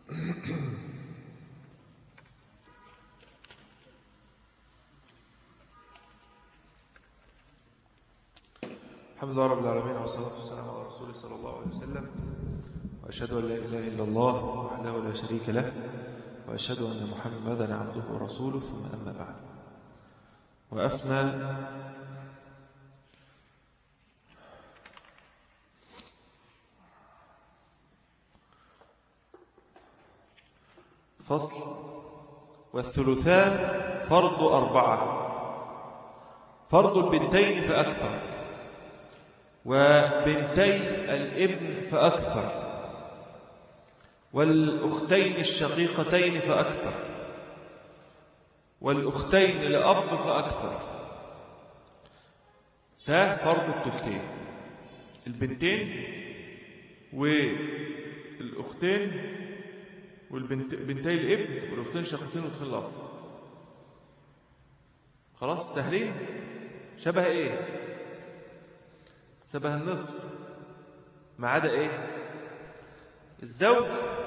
الحمد لله رب العالمين والصلاة والسلام على رسوله صلى الله عليه وسلم وأشهد أن لا إله إلا الله وحده لا شريك له وأشهد أن محمدا عبده ورسوله ثم أما بعد وأفنى فصل والثلثان فرض أربعة فرض البنتين فأكثر وبنتي الابن فأكثر والأختين الشقيقتين فأكثر والأختين لأب فأكثر ده فرض التلتين البنتين والأختين والبنتي الابن والأختين الشقيقتين والأختين الأب خلاص سهلين شبه ايه شبه النصف ما عدا ايه الزوج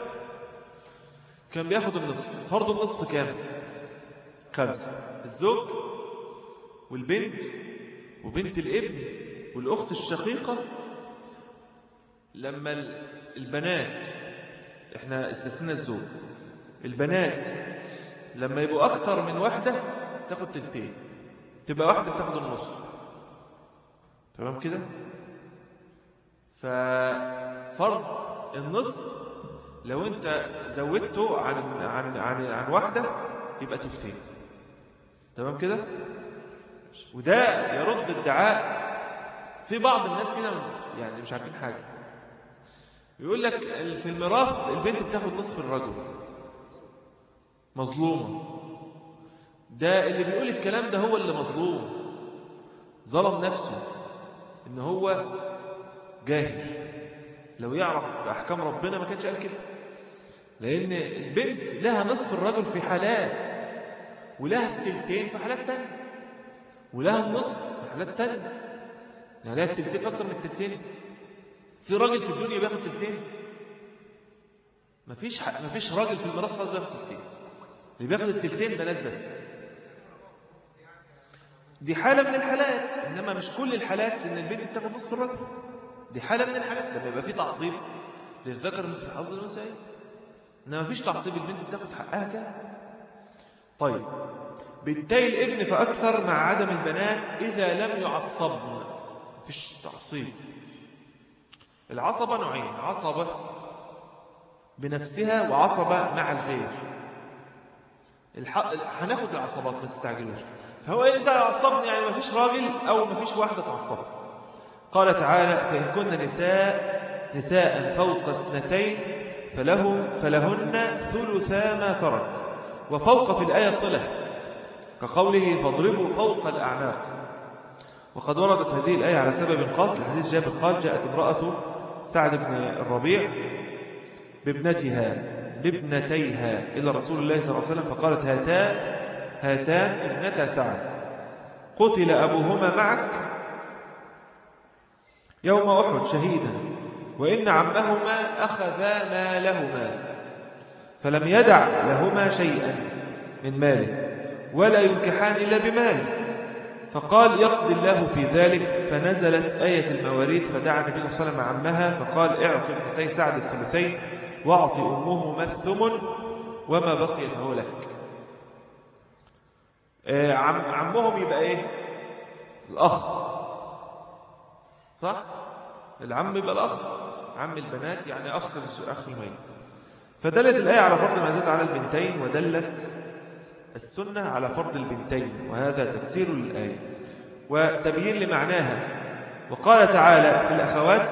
كان بياخد النصف فرض النصف كام خمسة الزوج والبنت وبنت الابن والأخت الشقيقة لما البنات احنا استثنى الزوج البنات لما يبقوا أكتر من واحدة تاخد تلتين تبقى واحدة بتاخد النص تمام كده ففرض النصف لو انت زودته عن عن عن عن واحده يبقى تفتين تمام كده وده يرد ادعاء في بعض الناس كده يعني مش عارفين حاجه يقول لك في الميراث البنت بتاخد نصف الرجل مظلومه ده اللي بيقول الكلام ده هو اللي مظلوم ظلم نفسه ان هو جاهل لو يعرف احكام ربنا ما كانش قال كده لان البنت لها نصف الرجل في حالات ولها التلتين في حالات تانية ولها النصف في حالات تانية يعني لها التلتين اكتر من التلتين في راجل في الدنيا بياخد تلتين مفيش ح... مفيش راجل في الميراث خالص بياخد تلتين اللي بياخد التلتين بنات بس دي حالة من الحالات إنما مش كل الحالات إن البنت بتاخد نصف الرجل دي حالة من الحالات لما يبقى في تعصيب للذكر مثل حظ الأنثيين إنما مفيش تعصيب البنت بتاخد حقها كده طيب بنتي الابن فأكثر مع عدم البنات إذا لم يعصبن مفيش تعصيب العصبة نوعين عصبة بنفسها وعصبة مع الغير الح... هناخد العصبات ما تستعجلوش فهو إيه إذا عصبني يعني ما فيش راجل أو ما فيش واحدة تعصب قال تعالى فإن كن نساء نساء فوق اثنتين فلهم فلهن ثلثا ما ترك وفوق في الآية صلة كقوله فاضربوا فوق الأعناق وقد وردت هذه الآية على سبب خاص لحديث جابر قال جاءت امرأة سعد بن الربيع بابنتها بابنتيها إلى رسول الله صلى الله عليه وسلم فقالت هاتان هاتان ابنتا سعد قتل أبوهما معك يوم أحد شهيدا وإن عمهما أخذا مالهما فلم يدع لهما شيئا من ماله ولا ينكحان إلا بماله فقال يقضي الله في ذلك فنزلت آية المواريث فدعا النبي صلى الله عليه وسلم عمها فقال اعطي ابنتي سعد الثلثين واعطي أمهما الثمن وما بقي فهو لك آه عم عمهم يبقى ايه الأخ صح العم يبقى الأخ عم البنات يعني أخ أخ الميت فدلت الآية على فرض ما زاد على البنتين ودلت السنة على فرض البنتين وهذا تفسير للآية وتبيين لمعناها وقال تعالى في الأخوات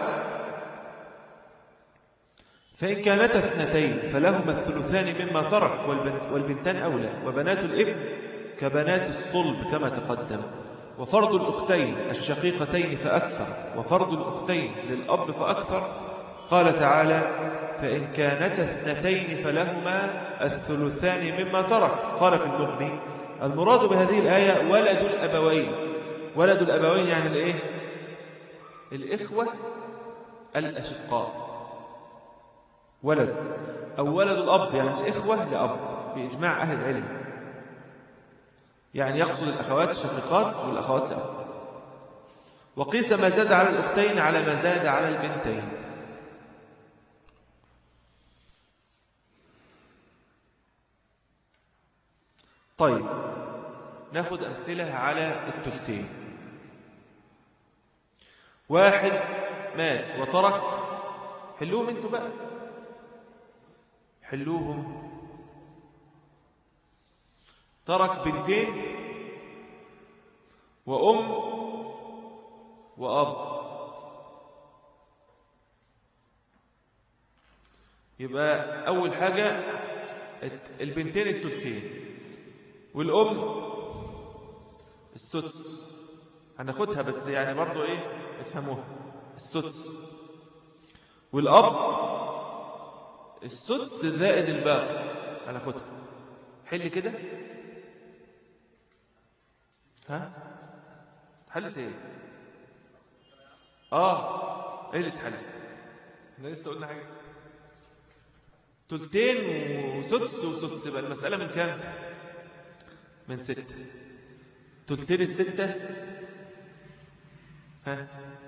فإن كانتا اثنتين فلهما الثلثان مما ترك والبنتان أولى وبنات الابن كبنات الصلب كما تقدم وفرض الأختين الشقيقتين فأكثر وفرض الأختين للأب فأكثر قال تعالى فإن كانتا اثنتين فلهما الثلثان مما ترك قال في اللغم المراد بهذه الآية ولد الأبوين ولد الأبوين يعني الإيه الإخوة الأشقاء ولد أو ولد الأب يعني الإخوة لأب بإجماع أهل العلم يعني يقصد الأخوات الشقيقات والأخوات لأب وقيس ما زاد على الأختين على ما زاد على البنتين طيب ناخد أمثلة على التلتين واحد مات وترك حلوهم انتوا بقى حلوهم ترك بنتين وأم وأب يبقى أول حاجة البنتين التلتين والأم السدس هناخدها بس يعني برضو ايه افهموها السدس والأب السدس زائد الباقي هناخدها حل كده ها حلت ايه اه ايه اللي اتحلت احنا لسه قلنا حاجه تلتين وسدس وسدس يبقى المسألة من كام من ستة تلتين الستة ها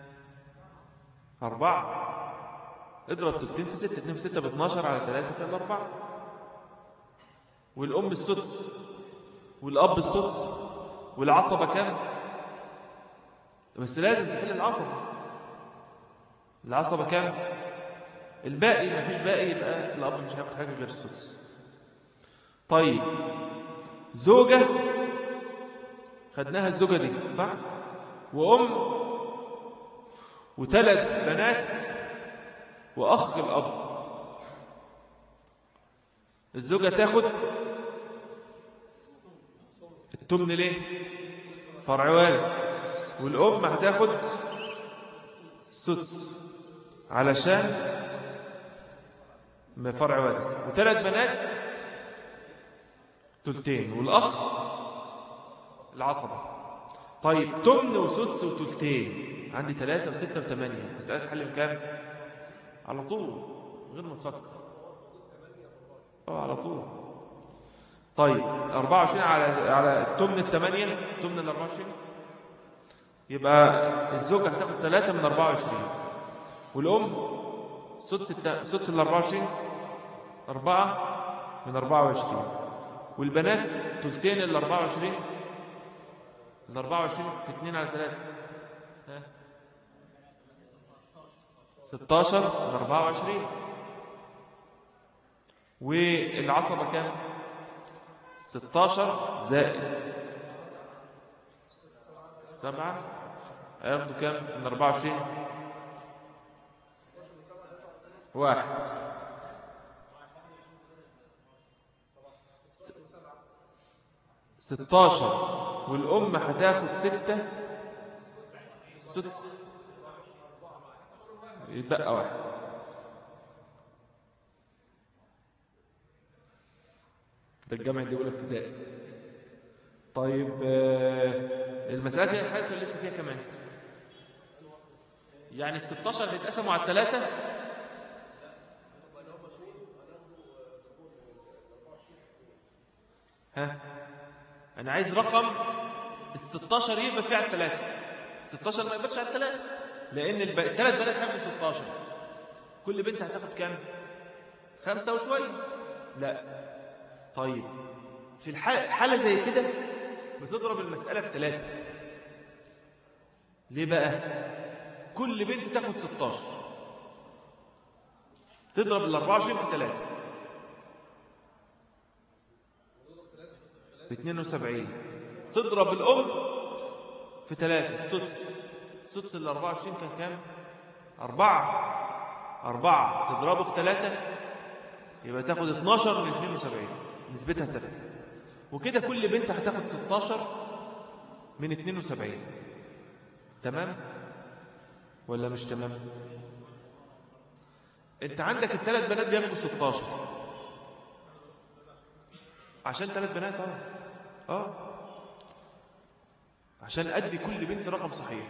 أربعة اضرب تلتين في ستة اتنين في ستة باتناشر على ثلاثة في الأربعة والأم السدس والأب السدس والعصبة كام بس لازم تحل العصبة العصبة كام الباقي ما فيش باقي يبقى الأب مش هياخد حاجة غير السدس طيب زوجة خدناها الزوجة دي صح وأم وثلاث بنات وأخ الأب الزوجة تاخد التمن ليه فرع وارث والأم هتاخد سدس علشان فرع وارث وثلاث بنات تلتين والأخ العصبة طيب تمن وسدس وتلتين عندي ثلاثة وستة وثمانية مسألة حل بكام على طول غير ما تفكر اه على طول طيب 24 على على التمن الثمانية تمن ال 24 يبقى الزوجة هتاخد 3 من 24 والأم سدس الت... سدس ال 24 4 من 24 والبنات تلتين ال 24 ال 24 في 2 على 3 ها 16 من 24 والعصبة كام 16 زائد 7 هياخدوا كام من 24 واحد ستاشر والأم هتاخد ستة سدس يتبقى واحد ده الجامع دي أولى ابتدائي طيب المسألة دي حاجة لسه فيها كمان يعني ال 16 هيتقسموا على الثلاثة ها أنا عايز رقم ال 16 يبقى فيه على الثلاثة 16 ما يبقاش على الثلاثة لأن الب... الثلاث بنات هياخدوا 16 كل بنت هتاخد كام؟ خمسة وشوية لا طيب في الحالة حالة زي كده بتضرب المسألة في ثلاثة ليه بقى؟ كل بنت تاخد 16 تضرب ال 24 في 3 ب 72 تضرب الأم في 3 السدس السدس ال 24 كان كام؟ 4 4 تضربه في 3 يبقى تاخد 12 من 72 نسبتها ثابته وكده كل بنت هتاخد 16 من 72 تمام ولا مش تمام انت عندك الثلاث بنات بياخدوا 16 عشان ثلاث بنات اه اه عشان ادي كل بنت رقم صحيح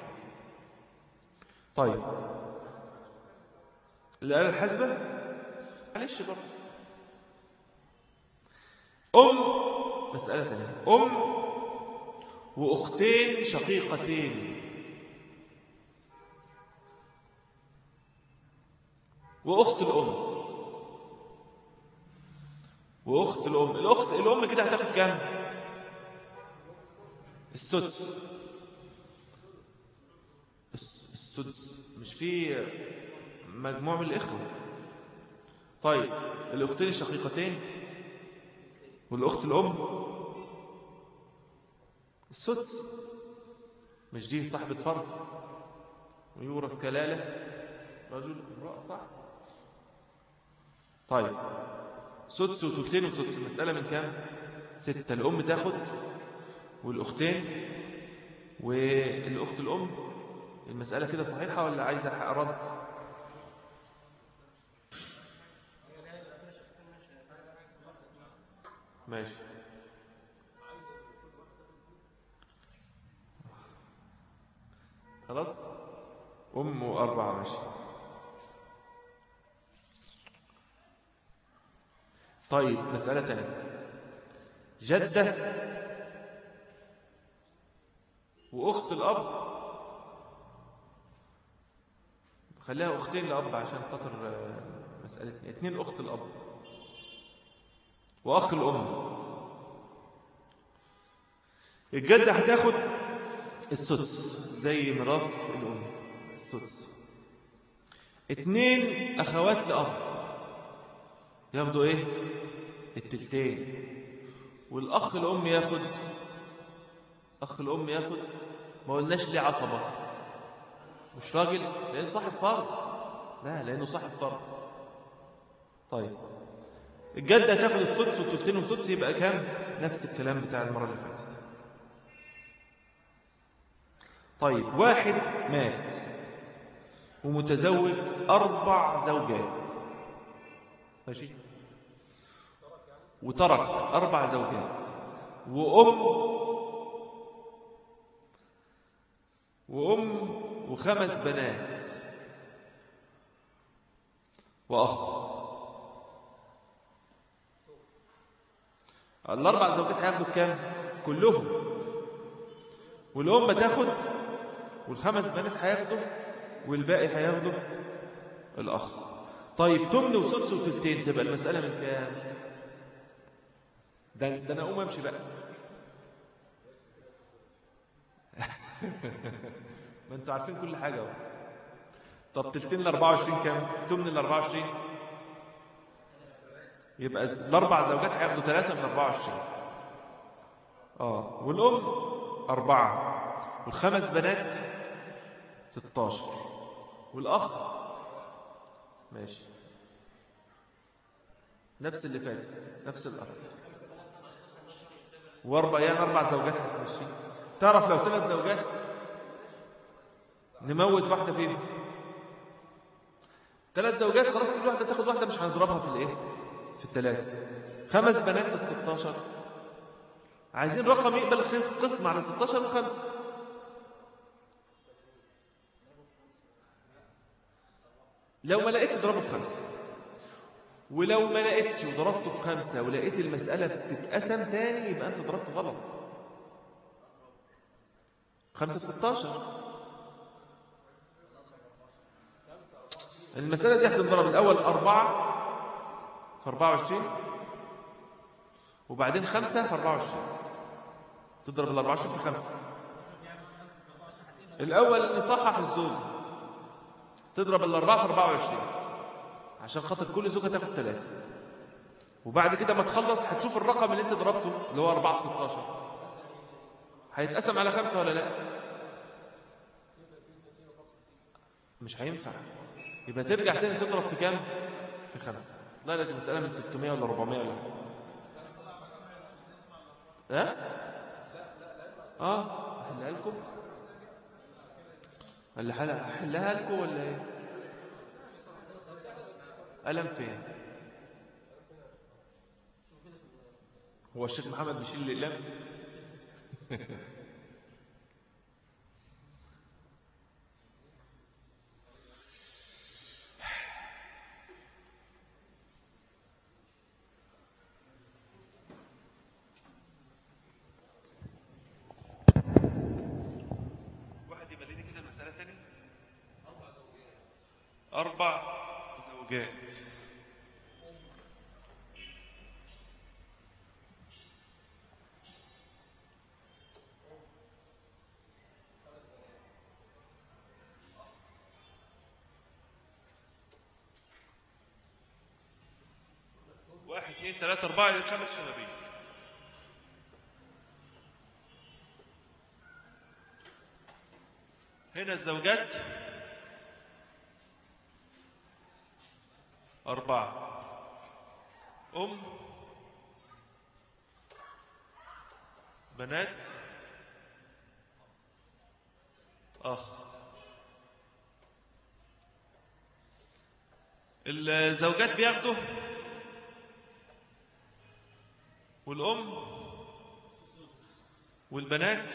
طيب الآلة الحاسبة معلش برضه أم مسألة ثانية أم وأختين شقيقتين وأخت الأم وأخت الأم الأخت الأم كده هتاخد كام السدس السدس مش في مجموع من الإخوة طيب الأختين الشقيقتين والأخت الأم السدس مش دي صاحبة فرض ويورث كلالة رجل امرأة صح طيب سدس وثلثين وسدس المسألة من كام ستة الأم تاخد والأختين والأخت الأم المسألة كده صحيحة ولا عايزة رد ماشي خلاص أم وأربعة ماشي طيب مسألة تانية جدة وأخت الأب خليها أختين لأب عشان خاطر مسألة اتنين أخت الأب وأخ الأم الجدة هتاخد السدس زي ميراث الأم السدس اتنين أخوات لأب ياخدوا إيه التلتين والأخ الأم ياخد أخ الأم ياخد ما قلناش ليه عصبة مش راجل لأنه صاحب فرض لا لأنه صاحب فرض طيب الجدة تاخد السدس والتلتين والسدس يبقى كام نفس الكلام بتاع المرة اللي فاتت طيب واحد مات ومتزوج أربع زوجات ماشي وترك أربع زوجات وأم وأم وخمس بنات وأخ الأربع زوجات هياخدوا كام كلهم والأم تاخد والخمس بنات هياخدوا والباقي هياخدوا الأخ طيب تمن وسدس وتلتين تبقى المسألة من كام ده, ده أنا أقوم أمشي بقى ما انتوا عارفين كل حاجة اهو طب تلتين ال 24 كام تمن ال 24 يبقى الأربع زوجات هياخدوا ثلاثة من 24 اه والأم أربعة والخمس بنات 16 والأخ ماشي نفس اللي فات نفس الأخ واربع يعني أربع زوجات هتمشي تعرف لو ثلاث زوجات نموت واحدة فين ثلاث زوجات خلاص كل واحدة تاخد واحدة مش هنضربها في الايه في الثلاثة خمس بنات في 16 عايزين رقم يقبل قسم على 16 وخمسة لو ما لقيتش ضربه في خمسة ولو ما لقيتش وضربته في خمسة ولقيت المسألة بتتقسم تاني يبقى أنت ضربت غلط خمسة في 16 المسألة دي هتنضرب الأول أربعة في 24 وبعدين خمسة في 24 تضرب ال 24 في خمسة الأول نصحح الزوج تضرب الأربعة في 24 عشان خاطر كل زوجة تاخد ثلاثة وبعد كده ما تخلص هتشوف الرقم اللي انت ضربته اللي هو 4 في 16 هيتقسم على خمسة ولا لا مش هينفع يبقى ترجع تاني تضرب في كام في خمسة لا لك المسألة من 300 ولا 400 ولا ها اه احلها لكم ولا احلها لكم ولا ايه قلم فين هو الشيخ محمد بيشيل الاقلام أربع زوجات واحد اثنين ثلاثة أربعة إلى خمس شبابيك هنا الزوجات أربعة أم بنات أخ الزوجات بياخدوا والأم والبنات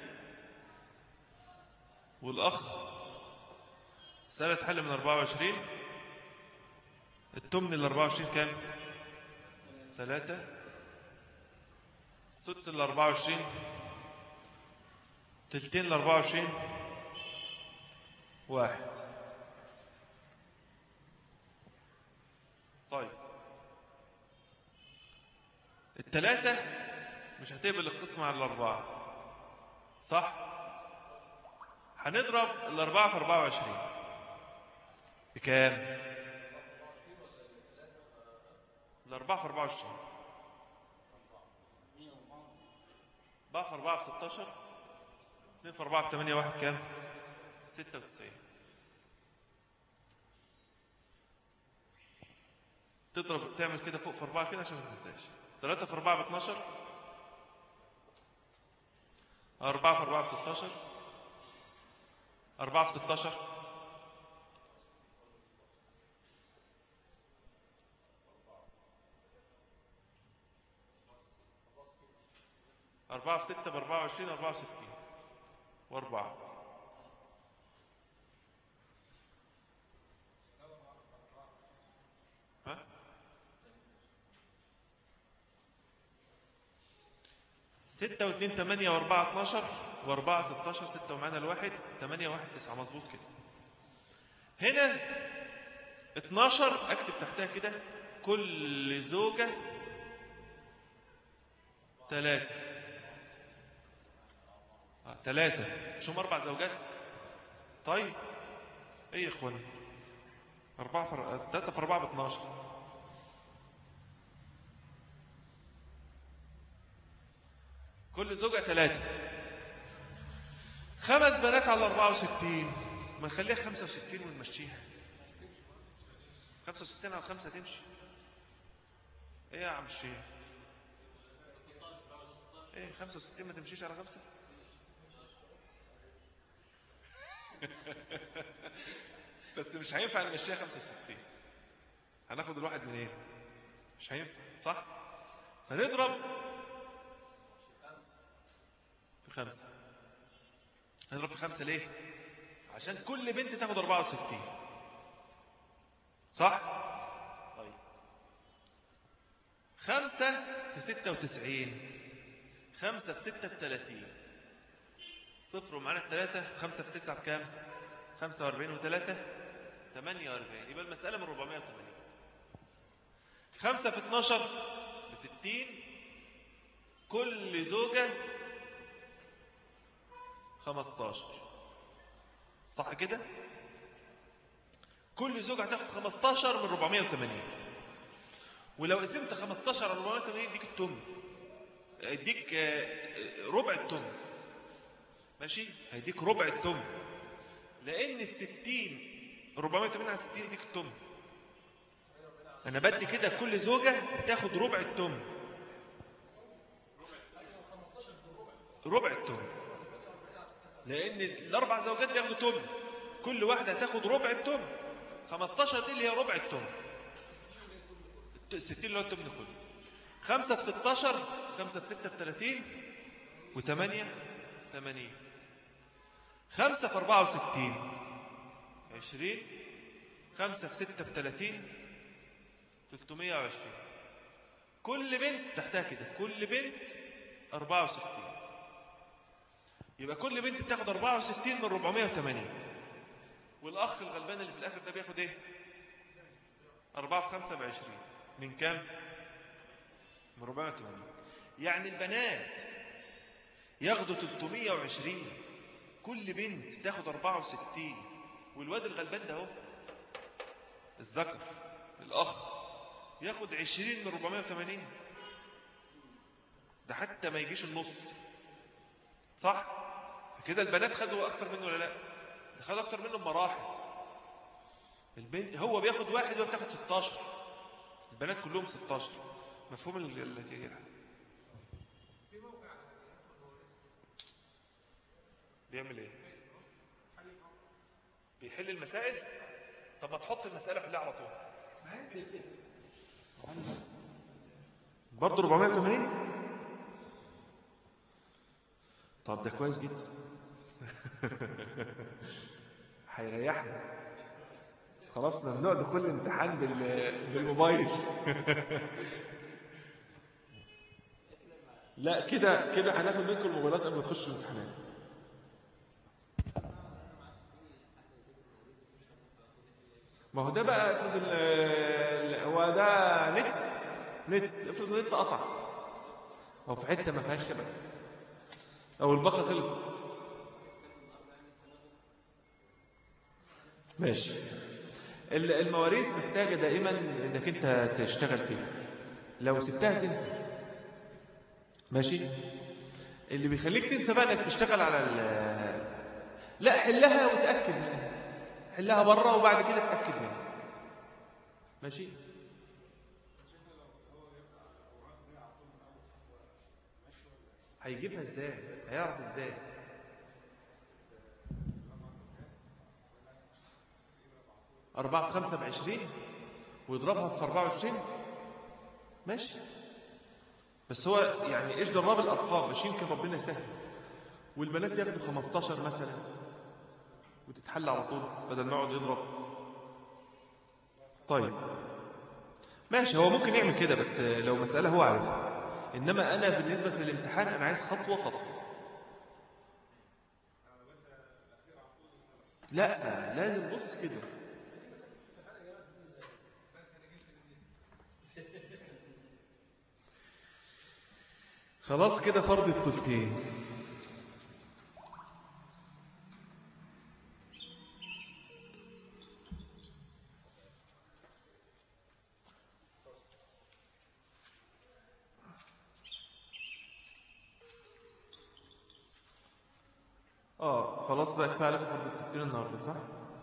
والأخ سنة حل من 24 التمن ال 24 كام ثلاثة السدس ال 24 تلتين ال 24 واحد طيب الثلاثة مش هتقبل القسم على الأربعة صح هنضرب الأربعة في أربعة وعشرين بكام الأربعة في أربعة وعشرين أربعة في أربعة في ستاشر اثنين في أربعة في تمانية واحد كام ستة وتسعين تضرب تعمل كده فوق في أربعة كده عشان ما تنساش ثلاثة في أربعة باتناشر أربعة في أربعة بستاشر أربعة في ستاشر أربعة في ستة بأربعة وعشرين أربعة وستين وأربعة ها ستة واثنين تمانية واربعة اتناشر واربعة ستاشر ستة ومعانا الواحد تمانية واحد تسعة مظبوط كده هنا اتناشر اكتب تحتها كده كل زوجة تلاتة آه تلاتة مش هم اربع زوجات طيب ايه يا اخوانا اربعة فر... تلاتة في اربعة باتناشر كل زوجة ثلاثة خمس بنات على 64 ما نخليها 65 ونمشيها 65 على 5 تمشي ايه يا عم الشيخ ايه 65 ما تمشيش على 5 بس مش هينفع نمشيها 65 هناخد الواحد منين مش هينفع صح فنضرب في خمسة هنضرب في خمسة ليه عشان كل بنت تاخد 64 صح طيب خمسة في ستة وتسعين خمسة في ستة بثلاثين صفر ومعانا الثلاثة خمسة في تسعة بكام خمسة واربعين وثلاثة ثمانية واربعين يبقى المسألة من ربعمائة وثمانين خمسة في اتناشر بستين كل زوجة 15 صح كده كل زوجة هتاخد 15 من 480 ولو قسمت 15 على 480 يديك التمن يديك ربع التمن ماشي هيديك ربع التمن لان ال 60 480 على 60 يديك التمن انا بدي كده كل زوجة تاخد ربع التمن ربع التمن لان الاربع زوجات بياخدوا تمن كل واحده هتاخد ربع التمن 15 دي اللي هي ربع التمن 60 اللي هو التمن كله 5 في 16 5 في 6 ب 30 و8 80 5 في 64 20 5 في 6 ب 30 320 كل بنت تحتها كده كل بنت 64 يبقى كل بنت بتاخد 64 من 480 والأخ الغلبان اللي في الآخر ده بياخد إيه أربعة في خمسة بعشرين من كام من 480 يعني البنات ياخدوا 320 كل بنت تاخد 64 والواد الغلبان ده اهو الذكر الأخ ياخد 20 من 480 ده حتى ما يجيش النص صح كده البنات خدوا أكتر منه ولا لا ده خدوا أكتر منه بمراحل البنت هو بياخد واحد وهي بتاخد 16 البنات كلهم 16 مفهوم ال بيعمل ايه بيحل المسائل طب ما تحط المسألة حلها على طول برضه 480 طب ده كويس جدا هيريحنا خلاص ممنوع دخول الامتحان بالموبايل لا كده كده هناخد منكم الموبايلات قبل ما تخشوا الامتحانات ما هو ده بقى افرض هو ده نت نت افرض النت قطع او في حته ما فيهاش شبكه او الباقه خلصت ماشي المواريث محتاجه دائما انك انت تشتغل فيها لو سبتها تنسى ماشي اللي بيخليك تنسى بقى انك تشتغل على ال لا حلها وتأكد منها حلها بره وبعد كده تأكد منها ماشي هيجيبها ازاي هيعرف ازاي أربعة في خمسة بعشرين ويضربها في أربعة وعشرين ماشي بس هو يعني ايش دراب الارقام مش يمكن ربنا يسهل والبنات ياخدوا 15 مثلا وتتحل على طول بدل ما يقعد يضرب طيب ماشي هو ممكن يعمل كده بس لو مسألة هو عارفها إنما أنا بالنسبة للامتحان أنا عايز خطوة خطوة لا لازم بص كده خلاص كده فرض التلتين اه خلاص بقى كفايه عليكم فرض التفسير النهارده صح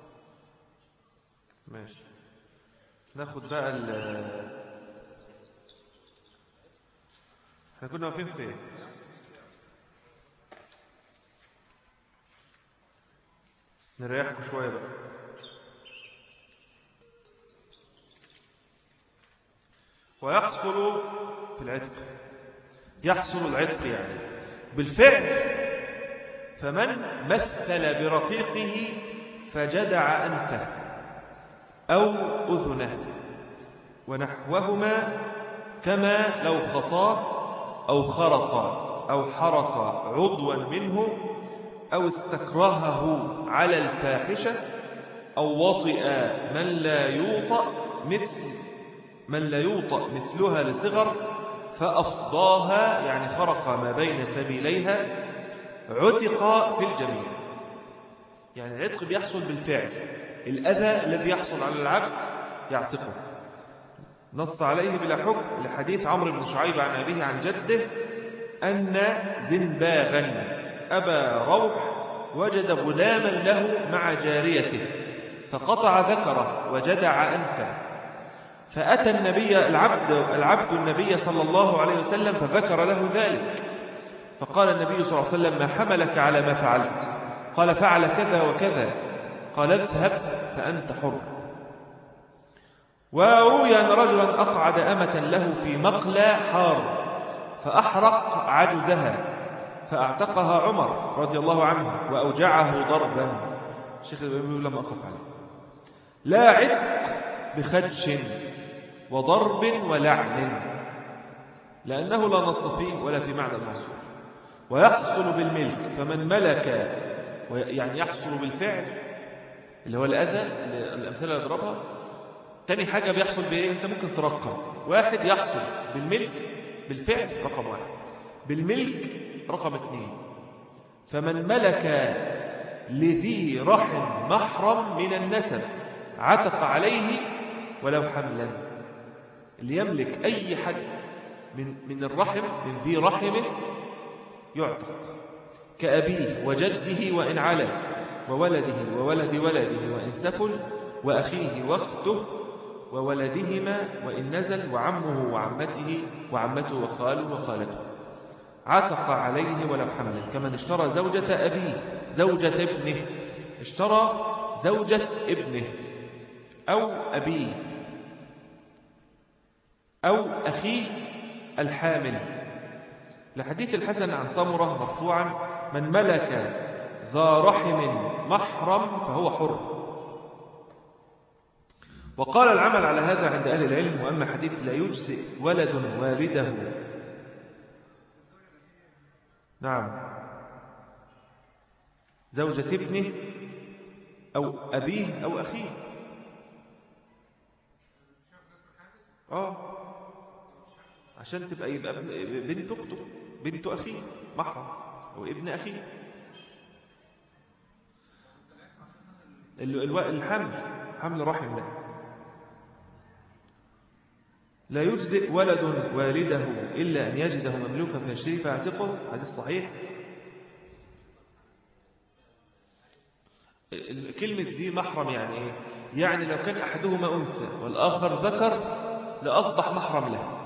ماشي ناخد بقى ال احنا كنا واقفين فين نريحكم شويه بقى ويحصل في العتق يحصل العتق يعني بالفعل فمن مثل برقيقه فجدع أنفه أو أذنه ونحوهما كما لو خصاه أو خرق أو حرق عضوا منه أو استكرهه على الفاحشة أو وطئ من لا يوطأ مثل من لا يوطأ مثلها لصغر فأفضاها يعني خرق ما بين سبيليها عتق في الجميع يعني العتق بيحصل بالفعل الأذى الذي يحصل على العبد يعتقه نص عليه بلا حكم لحديث عمرو بن شعيب عن أبيه عن جده أن ذنباغا أبا روح وجد غلاما له مع جاريته فقطع ذكره وجدع أنفه فأتى النبي العبد, العبد النبي صلى الله عليه وسلم فذكر له ذلك فقال النبي صلى الله عليه وسلم ما حملك على ما فعلت قال فعل كذا وكذا قال اذهب فأنت حر وروي أن رجلا أقعد أمة له في مقلى حار فأحرق عجزها فأعتقها عمر رضي الله عنه وأوجعه ضربا الشيخ الإمام لم أقف عليه لا عتق بخدش وضرب ولعن لأنه لا نص فيه ولا في معنى الموصول ويحصل بالملك فمن ملك يعني يحصل بالفعل اللي هو الأذى الأمثلة اللي أضربها تاني حاجة بيحصل بإيه أنت ممكن ترقم واحد يحصل بالملك بالفعل رقم واحد بالملك رقم اثنين فمن ملك لذي رحم محرم من النسب عتق عليه ولو حملا اللي يملك أي حد من, من الرحم من ذي رحم يعتق كأبيه وجده وإن علا وولده وولد ولده وإن سفل وأخيه واخته وولدهما وإن نزل وعمه وعمته وعمته وخاله وخالته عتق عليه ولو حملا كمن اشترى زوجة أبيه زوجة ابنه اشترى زوجة ابنه أو أبيه أو أخيه الحامل لحديث الحسن عن ثمرة مرفوعا من ملك ذا رحم محرم فهو حر وقال العمل على هذا عند أهل العلم وأما حديث لا يجزئ ولد والده نعم زوجة ابنه أو أبيه أو أخيه آه عشان تبقى يبقى بنت أخته بنت أخيه محرم أو ابن أخيه الحمل حمل رحم له لا يجزئ ولد والده إلا أن يجده مملوكا فيشتري فيعتقه حديث صحيح كلمة ذي محرم يعني إيه؟ يعني لو كان أحدهما أنثى والآخر ذكر لأصبح محرم له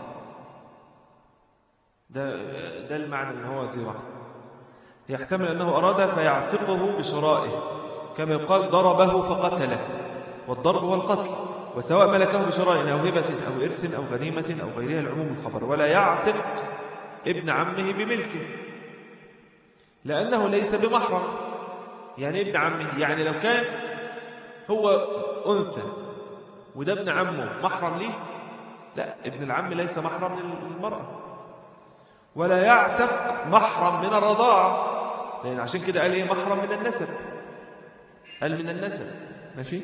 ده, ده المعنى أنه هو ذي محرم يحتمل أنه أراد فيعتقه بشرائه كما يقال ضربه فقتله والضرب هو القتل وسواء ملكه بشراء أو هبة أو إرث أو غنيمة أو غيرها العموم الخبر ولا يعتق ابن عمه بملكه لأنه ليس بمحرم يعني ابن عمه يعني لو كان هو أنثى وده ابن عمه محرم ليه لا ابن العم ليس محرم للمرأة ولا يعتق محرم من الرضاعة لأن عشان كده قال إيه محرم من النسب قال من النسب ماشي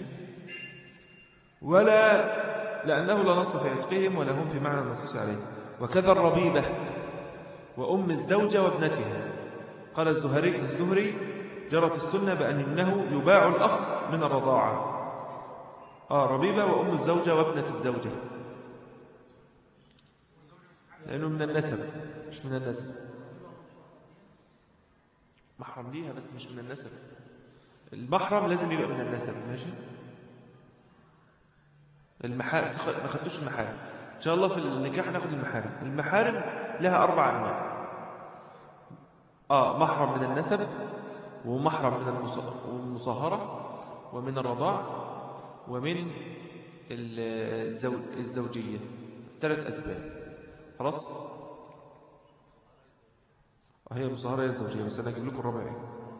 ولا لأنه لا نص في عتقهم ولا هم في معنى النصوص عليه وكذا الربيبة وأم الزوجة وابنتها قال الزهري الزهري جرت السنة بأن إنه يباع الأخ من الرضاعة آه ربيبة وأم الزوجة وابنة الزوجة لأنه من النسب مش من النسب محرم ليها بس مش من النسب المحرم لازم يبقى من النسب ماشي المحارم ما خدتوش المحارم إن شاء الله في النكاح ناخد المحارم المحارم لها أربع أنواع آه محرم من النسب ومحرم من المصاهرة ومن الرضاع ومن الزوجية ثلاث أسباب خلاص هي المصاهرة هي الزوجية بس أنا أجيب لكم الرابع إيه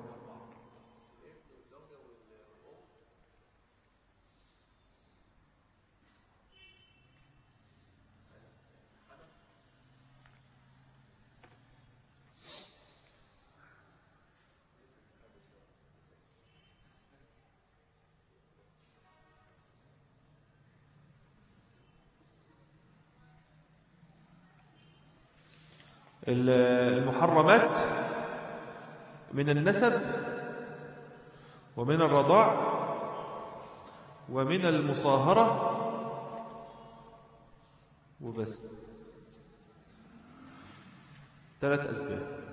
المحرمات من النسب ومن الرضاع ومن المصاهرة وبس ثلاث أسباب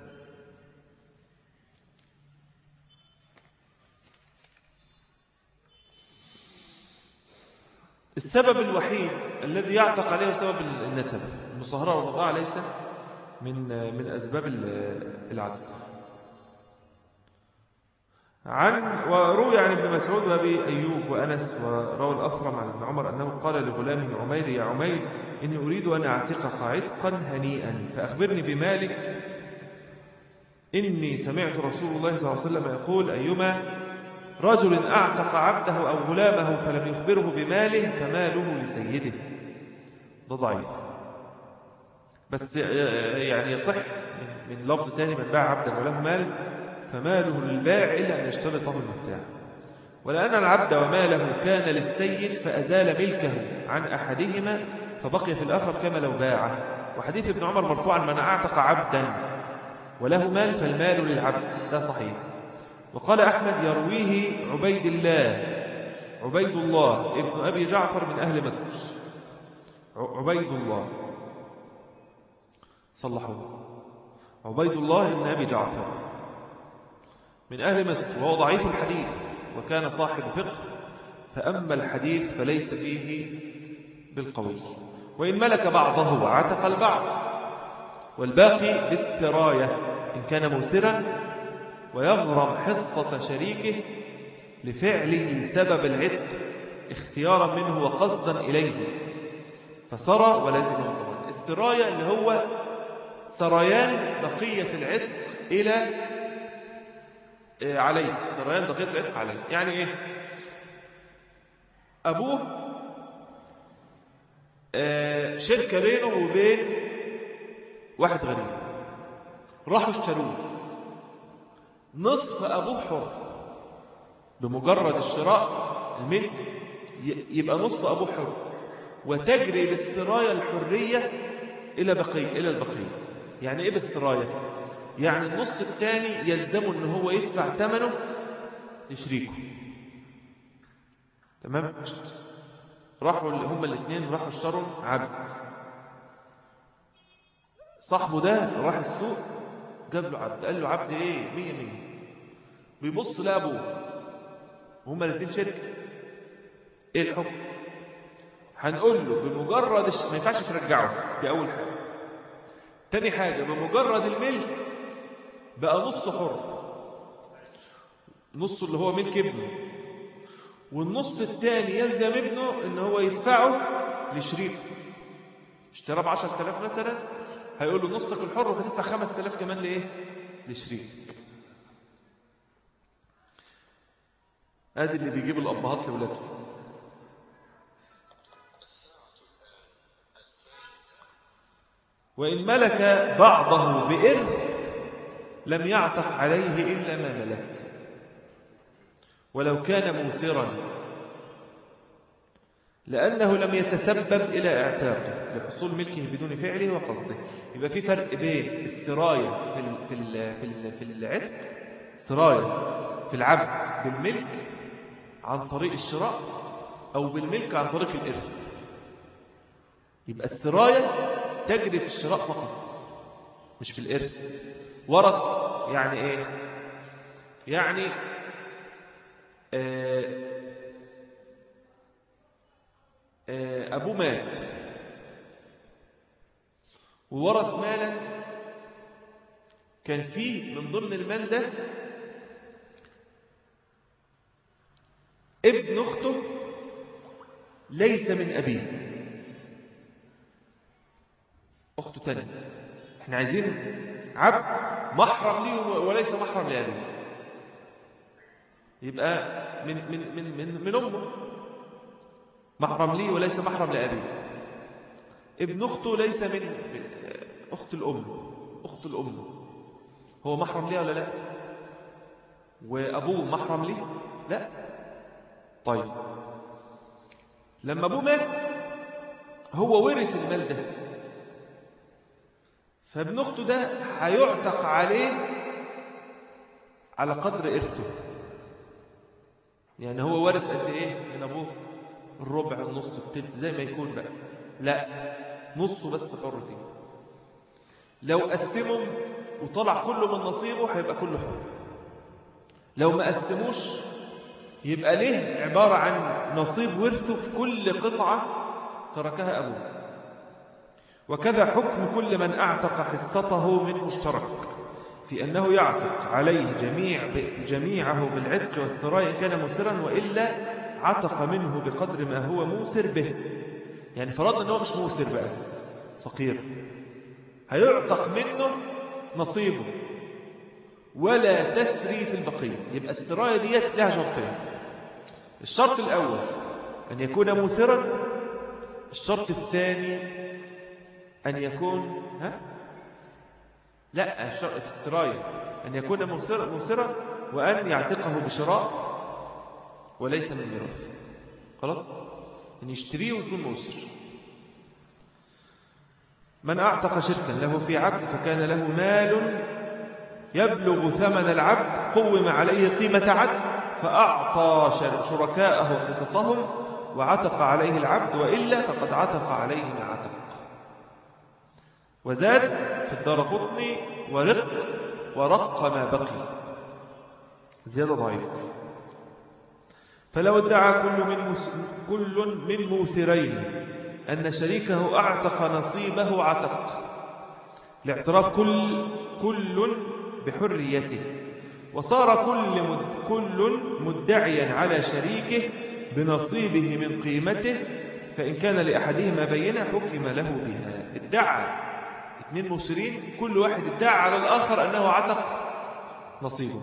السبب الوحيد الذي يعتق عليه سبب النسب المصاهرة والرضاعة ليس من من أسباب العتق عن وروي عن ابن مسعود وابي أيوب وأنس وروى الأصرم عن ابن عمر أنه قال لغلامه عمير يا عمير إني أريد أن أعتقك عتقا هنيئا فأخبرني بمالك إني سمعت رسول الله صلى الله عليه وسلم يقول أيما رجل أعتق عبده أو غلامه فلم يخبره بماله فماله لسيده ده ضعيف بس يعني يصح من لفظ تاني من باع عبدا وله مال فماله للبائع إلا أن يشترطه المبتاع ولأن العبد وماله كان للسيد فأزال ملكه عن أحدهما فبقي في الآخر كما لو باعه وحديث ابن عمر مرفوعا من أعتق عبدا وله مال فالمال للعبد ده صحيح وقال أحمد يرويه عبيد الله عبيد الله ابن أبي جعفر من أهل مصر عبيد الله صلحوا عبيد الله بن أبي جعفر من أهل مصر وهو ضعيف الحديث وكان صاحب فقه فأما الحديث فليس فيه بالقوي وإن ملك بعضه وعتق البعض والباقي بالسراية إن كان موسرا ويغرم حصة شريكه لفعله سبب العتق اختيارا منه وقصدا إليه فسرى ولازم الضمان السراية اللي هو سريان بقية العتق إلى عليه سريان بقية العتق عليه يعني إيه أبوه شركة بينه وبين واحد غني راحوا اشتروه نصف أبوه حر بمجرد الشراء الملك يبقى نصف أبوه حر وتجري بالسراية الحرية إلى بقية إلى البقية يعني إيه بالسراية يعني النص الثاني يلزمه إن هو يدفع ثمنه لشريكه تمام راحوا هما الاثنين راحوا اشتروا عبد صاحبه ده راح السوق جاب له عبد قال له عبد ايه مية مية بيبص لابوه هما الاثنين شركة ايه الحكم هنقول له بمجرد الش... ما ينفعش ترجعه دي اول حاجة تاني حاجة بمجرد الملك بقى نص حر نص اللي هو ملك ابنه والنص الثاني يلزم ابنه ان هو يدفعه لشريكه اشتراه ب 10000 مثلا هيقول له نصك الحر وهتدفع 5000 كمان لايه لشريك ادي اللي بيجيب الابهات لاولادهم وإن ملك بعضه بإرث لم يعتق عليه إلا ما ملك ولو كان موسرا لأنه لم يتسبب إلى اعتاقه لحصول ملكه بدون فعله وقصده يبقى في فرق بين السراية في ال في ال في ال في العتق سراية في العبد بالملك عن طريق الشراء أو بالملك عن طريق الإرث يبقى السراية تجري في الشراء فقط مش في الإرث ورث يعني إيه يعني آه آه أبوه مات وورث مالا كان فيه من ضمن المال ده ابن أخته ليس من أبيه أخته تانية احنا عايزين عبد محرم ليه وليس محرم لأبيه يبقى من من من من, من أمه محرم لي وليس محرم لأبيه ابن أخته ليس من أخت الأم أخت الأم هو محرم ليه ولا لا وأبوه محرم ليه لا طيب لما أبوه مات هو ورث المال ده فابن أخته ده هيعتق عليه على قدر إرثه يعني هو ورث قد إيه من أبوه الربع النص التلت زي ما يكون بقى لا نصه بس حر فيه لو قسمهم وطلع كله من نصيبه هيبقى كله حر لو ما قسموش يبقى ليه عبارة عن نصيب ورثه في كل قطعة تركها أبوه وكذا حكم كل من أعتق حصته من مشترك في أنه يعتق عليه جميع جميعه بالعتق والثراء إن كان مسرا وإلا عتق منه بقدر ما هو موسر به يعني فرضنا أنه مش موسر بقى فقير هيعتق منه نصيبه ولا تسري في البقية يبقى السراية ديت لها شرطين الشرط الأول أن يكون موسرا الشرط الثاني أن يكون ها؟ لا الشرط السراية أن يكون موسرا, موسرا وأن يعتقه بشراء وليس من ميراث خلاص ان يشتريه ويكون موسر من أعتق شركا له في عبد فكان له مال يبلغ ثمن العبد قوم عليه قيمة عبد فأعطى شركاءه قصصهم وعتق عليه العبد وإلا فقد عتق عليه ما عتق وزاد في الدار قطني ورق ورق ما بقي زيادة ضعيفة فلو ادعى كل من كل من موثرين أن شريكه أعتق نصيبه عتق لاعتراف كل كل بحريته وصار كل مد كل مدعيا على شريكه بنصيبه من قيمته فإن كان لأحدهما بينة حكم له بها ادعى اثنين مسرين كل واحد ادعى على الآخر أنه عتق نصيبه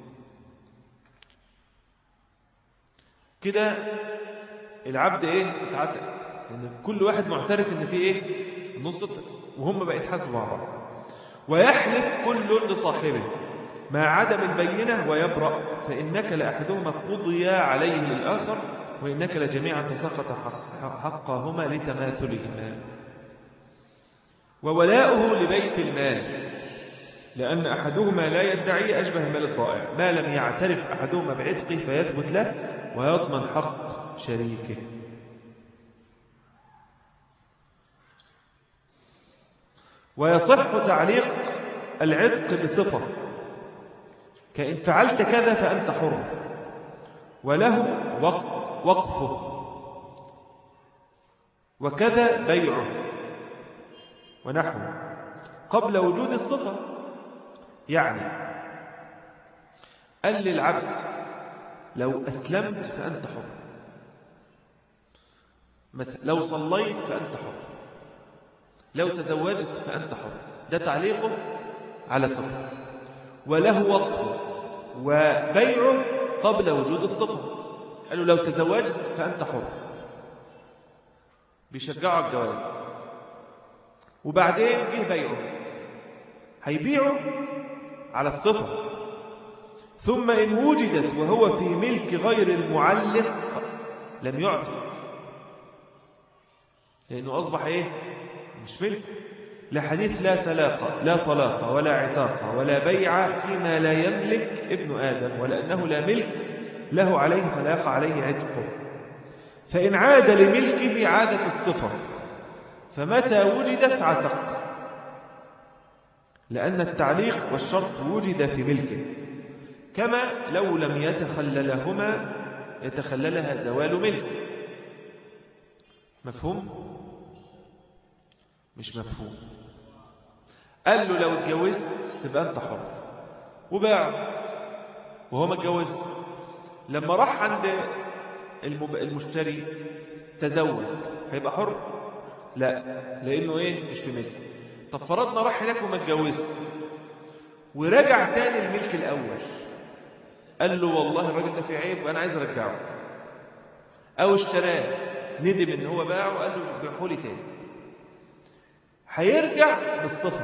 كده العبد ايه اتعتق لأن كل واحد معترف ان في ايه نص وهم بقى يتحاسبوا مع بعض ويحلف كل لصاحبه ما عدم البينة ويبرأ فإنك لأحدهما قضي عليه للآخر وإنك لجميعا تسقط حق حقهما لتماثلهما وولاؤه لبيت المال لأن أحدهما لا يدعي أشبه المال الضائع ما لم يعترف أحدهما بعتقه فيثبت له ويضمن حق شريكه ويصح تعليق العتق بصفة كإن فعلت كذا فأنت حر وله وقفه وكذا بيعه ونحوه قبل وجود الصفة يعني قال للعبد لو أسلمت فأنت حر مثلا لو صليت فأنت حر لو تزوجت فأنت حر ده تعليقه على صفة وله وقفه وبيعه قبل وجود الصفة قالوا لو تزوجت فأنت حر بيشجعوا على الجواز وبعدين جه بيعه هيبيعه على الصفة ثم إن وجدت وهو في ملك غير المعلق لم يعتق لأنه أصبح إيه مش ملك لحديث لا تلاقى لا طلاق ولا عتاق ولا بيع فيما لا يملك ابن آدم ولأنه لا ملك له عليه فلا يقع عليه عتقه فإن عاد لملكه عادت الصفة فمتى وجدت عتق لأن التعليق والشرط وجد في ملكه كما لو لم يتخللهما يتخللها زوال ملكه مفهوم؟ مش مفهوم قال له لو اتجوزت تبقى انت حر وباع وهو ما اتجوز لما راح عند المشتري تزوج هيبقى حر لا لانه ايه مش في ملك طب فرضنا راح هناك وما اتجوزت ورجع تاني الملك الاول قال له والله الراجل ده فيه عيب وانا عايز ارجعه او اشتراه ندم ان هو باعه وقال له بيعه لي تاني هيرجع بالصفة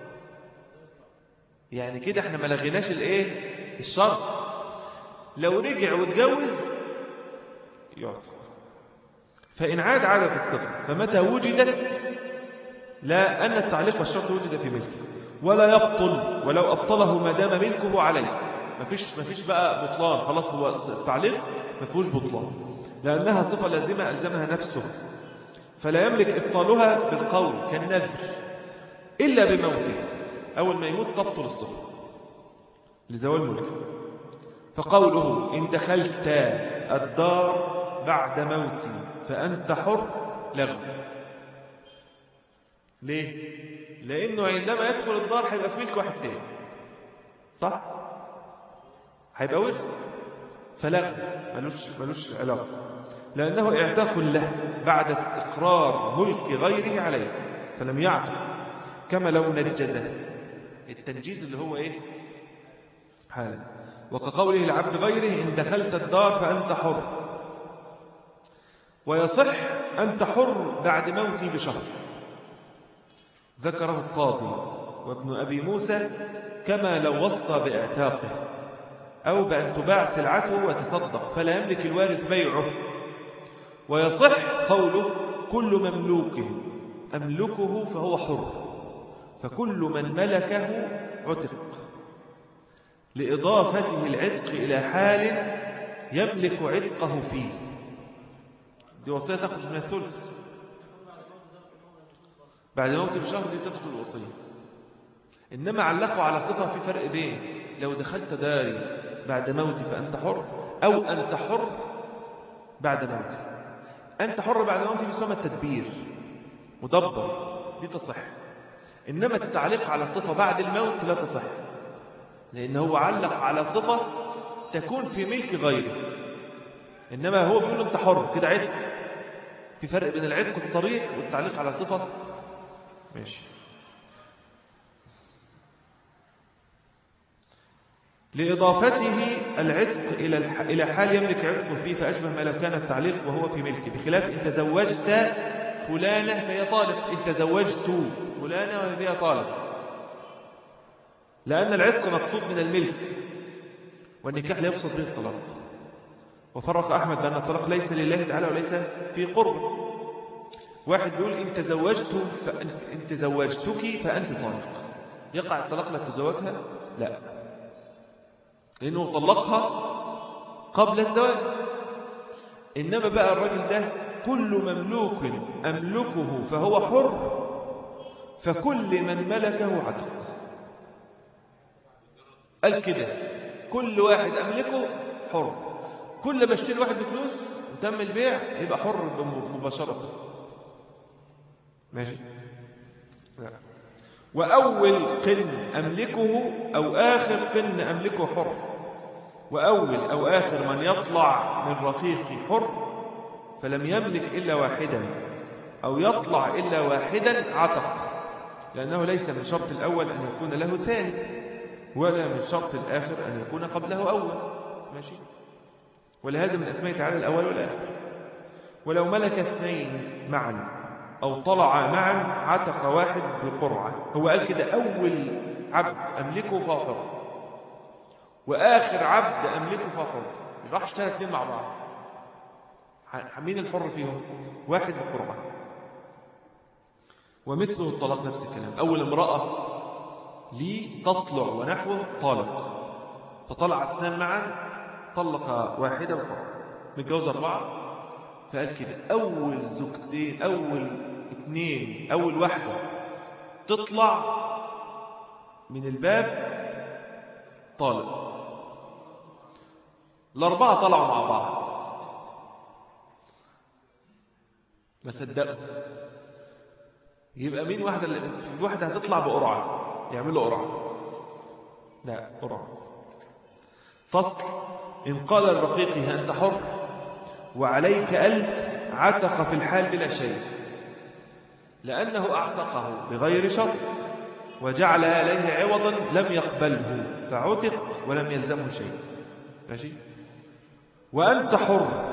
يعني كده احنا ما لغيناش الايه الشرط لو رجع واتجوز يعتق فإن عاد عادت الصفة فمتى وجدت لا أن التعليق والشرط وجد في ملكه ولا يبطل ولو أبطله ما دام ملكه عليه مفيش مفيش بقى بطلان خلاص هو التعليق ما فيهوش بطلان لأنها صفة لازمة ألزمها نفسه فلا يملك إبطالها بالقول كالنذر إلا بموته أول ما يموت تبطل الصفة لزوال ملكه فقوله إن دخلت الدار بعد موتي فأنت حر لغو ليه؟ لأنه عندما يدخل الدار هيبقى في ملك واحد تاني صح؟ هيبقى ورث فلغو ملوش, ملوش علاقة لأنه اعتاق له بعد استقرار ملك غيره عليه فلم يعتق كما لو نجزه التنجيز اللي هو ايه حالا وكقوله العبد غيره إن دخلت الدار فأنت حر ويصح أنت حر بعد موتي بشهر ذكره القاضي وابن أبي موسى كما لو وصى باعتاقه أو بأن تباع سلعته وتصدق فلا يملك الوارث بيعه ويصح قوله كل مملوك أملكه فهو حر فكل من ملكه عتق لإضافته العتق إلى حال يملك عتقه فيه دي وصية تخرج من الثلث بعد موت بشهر دي تدخل الوصية إنما علقوا على صفة في فرق بين لو دخلت داري بعد موتي فأنت حر أو أنت حر بعد موتي أنت حر بعد موتي بيسمى التدبير مدبر دي تصح إنما التعليق على الصفة بعد الموت لا تصح لأنه هو علق على صفة تكون في ملك غيره إنما هو بيقول أنت حر كده عتق في فرق بين العتق الصريح والتعليق على صفة ماشي لإضافته العتق إلى إلى حال يملك عتقه فيه فأشبه ما لو كان التعليق وهو في ملكه بخلاف إن تزوجت فلانة فهي طالق إن تزوجت فلانة وهي طالق لأن العتق مقصود من الملك والنكاح لا يقصد به الطلاق وفرق أحمد بأن الطلاق ليس لله تعالى وليس في قرب واحد بيقول إن تزوجت فأنت إن تزوجتك فأنت طالق يقع الطلاق لا تزوجها لا لأنه طلقها قبل الزواج إنما بقى الرجل ده كل مملوك أملكه فهو حر فكل من ملكه عتق قال كده كل واحد أملكه حر كل ما اشتري واحد بفلوس وتم البيع يبقى حر مباشرة ماشي لا. وأول قن أملكه أو آخر قن أملكه حر وأول أو آخر من يطلع من رفيقي حر فلم يملك إلا واحدا أو يطلع إلا واحدا عتق لأنه ليس من شرط الأول أن يكون له ثاني ولا من شرط الآخر أن يكون قبله أول ماشي ولهذا من أسماء تعالى الأول والآخر ولو ملك اثنين معا أو طلع معا عتق واحد بقرعة هو قال كده أول عبد أملكه فهو حر وآخر عبد أملكه فهو حر راح اشترى اثنين مع بعض مين الحر فيهم واحد بقرعة ومثله الطلاق نفس الكلام أول امرأة لي تطلع ونحوه طالق فطلع اثنان معا طلق واحدة بقرعة متجوز أربعة فقال كده أول زوجتين أول اثنين أول واحدة تطلع من الباب طالق الأربعة طلعوا مع بعض ما صدقوا يبقى مين واحدة اللي في واحدة هتطلع بقرعة يعملوا قرعة لا قرعة فصل إن قال الرقيق أنت حر وعليك ألف عتق في الحال بلا شيء لأنه أعتقه بغير شرط وجعل عليه عوضا لم يقبله فعتق ولم يلزمه شيء ماشي وأنت حر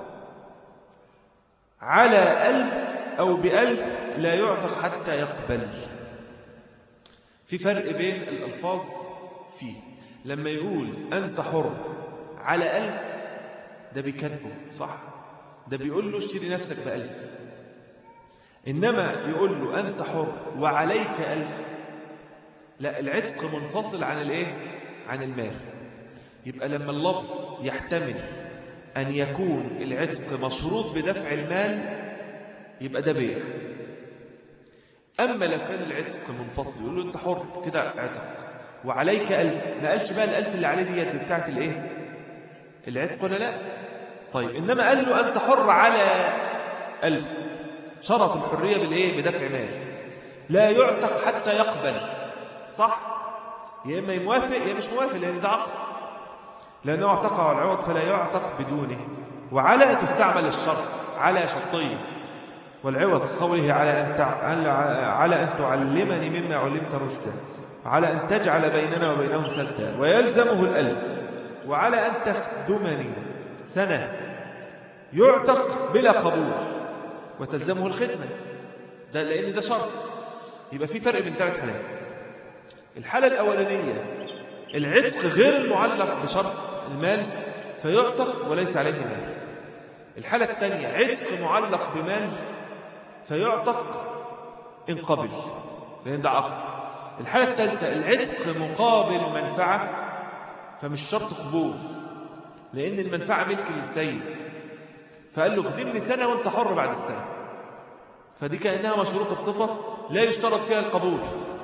على ألف أو بألف لا يعتق حتى يقبل في فرق بين الألفاظ فيه لما يقول أنت حر على ألف ده بيكتبه صح ده بيقول له اشتري نفسك بألف إنما يقول له أنت حر وعليك ألف لا العتق منفصل عن الايه عن المال يبقى لما اللفظ يحتمل أن يكون العتق مشروط بدفع المال يبقى ده بيع أما لو كان العتق منفصل يقول له أنت حر كده عتق وعليك ألف ما قالش بقى الألف اللي عليه دي بتاعت الإيه العتق ولا لا طيب إنما قال له أنت حر على ألف شرط الحرية بالإيه بدفع مال لا يعتق حتى يقبل صح يا إما يموافق يا مش موافق لأن ده عقد لأنه اعتقه على العوض فلا يعتق بدونه وعلى تستعمل الشرط على شرطين والعوض قوله على أن على أن تعلمني مما علمت رشدا على أن تجعل بيننا وبينهم سدا ويلزمه الألف وعلى أن تخدمني سنة يعتق بلا قبول وتلزمه الخدمة ده لأن ده شرط يبقى في فرق بين ثلاث حالات الحالة الأولانية العتق غير المعلق بشرط المال فيعتق وليس عليه مال الحالة الثانية عتق معلق بمال فيعتق إن قبل لأن ده عقد الحالة الثالثة العتق مقابل منفعة فمش شرط قبول لأن المنفعة ملك للسيد فقال له خدمني سنة وانت حر بعد السنة فدي كأنها مشروطة بصفة لا يشترط فيها القبول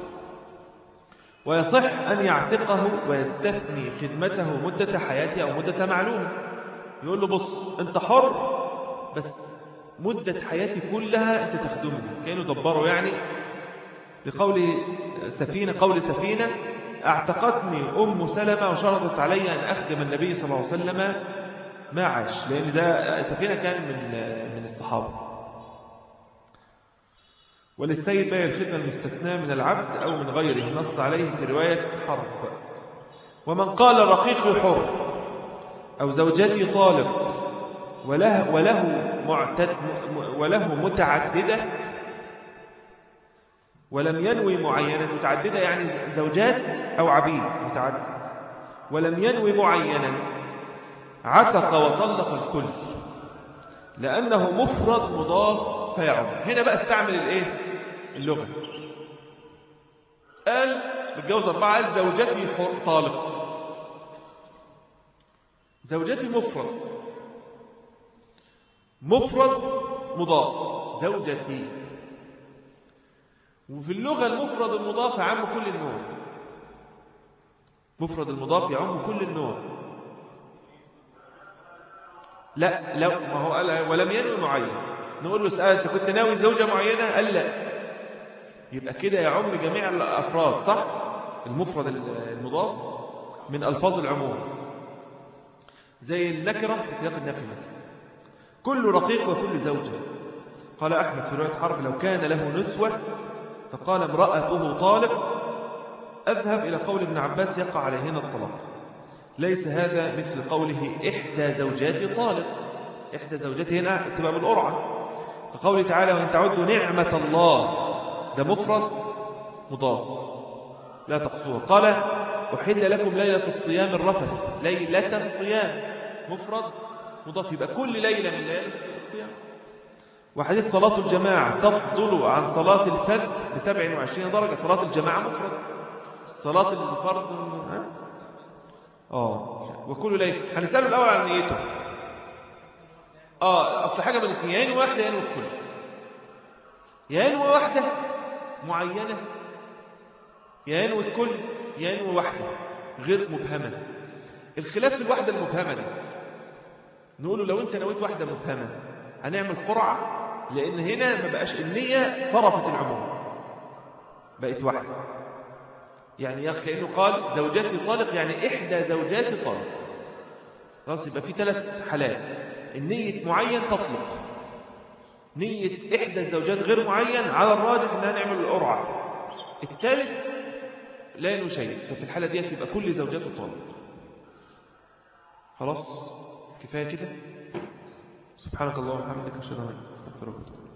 ويصح أن يعتقه ويستثني خدمته مدة حياته أو مدة معلومة يقول له بص انت حر بس مدة حياتي كلها انت تخدمني كأنه دبره يعني لقول سفينة قول سفينة اعتقتني أم سلمة وشرطت علي أن أخدم النبي صلى الله عليه وسلم ما عاش لأن ده سفينة كان من من الصحابة وللسيد بقى الخدمة المستثناة من العبد أو من غيره نص عليه في رواية حرص ومن قال رقيق حر أو زوجتي طالق وله, وله, معتد وله متعددة ولم ينوي معينا متعددة يعني زوجات أو عبيد متعدد ولم ينوي معينا عتق وطلق الكل لأنه مفرد مضاف فيعم هنا بقى استعمل الايه اللغة قال متجوز أربعة قال زوجتي طالق زوجتي مفرد مفرد مضاف زوجتي وفي اللغة المفرد المضاف يعم كل النوع مفرد المضاف يعم كل النوع لا لا ما هو قال ولم ينوي معين نقول له اسأل انت كنت ناوي زوجة معينة قال لا يبقى كده يعم جميع الأفراد صح المفرد المضاف من ألفاظ العموم زي النكرة في سياق النفي مثلا كل رقيق وكل زوجة قال أحمد في رواية حرب لو كان له نسوة فقال امرأته طالق أذهب إلى قول ابن عباس يقع عليهن الطلاق ليس هذا مثل قوله إحدى زوجاتي طالق إحدى زوجاتي هنا تبقى بالقرعة فقوله تعالى وإن تعدوا نعمة الله ده مفرد مضاف لا تقصوها قال أحل لكم ليلة الصيام الرفث ليلة الصيام مفرد مضاف يبقى كل ليلة من ليلة الصيام وحديث صلاة الجماعة تفضل عن صلاة الفرد ب 27 درجة صلاة الجماعة مفرد صلاة الفرد اه وكل ليلة هنسأله الأول عن نيته اه أصل حاجة من الاثنين يا واحدة يا الكل يا واحدة معينة يا الكل يا واحدة غير مبهمة الخلاف في الوحدة المبهمة دي نقوله لو انت نويت واحدة مبهمة هنعمل قرعة لأن هنا ما بقاش النية طرفت العموم بقت واحدة يعني يا كأنه قال زوجاتي طالق يعني إحدى زوجاتي طالق خلاص يبقى في ثلاث حالات النية معين تطلق نية إحدى الزوجات غير معين على الراجح أنها نعمل القرعة الثالث لا ينوي شيء ففي الحالة دي تبقى كل زوجاته طالق خلاص كفاية كده سبحانك اللهم وبحمدك اشهد ان لا اله الا انت استغفرك واتوب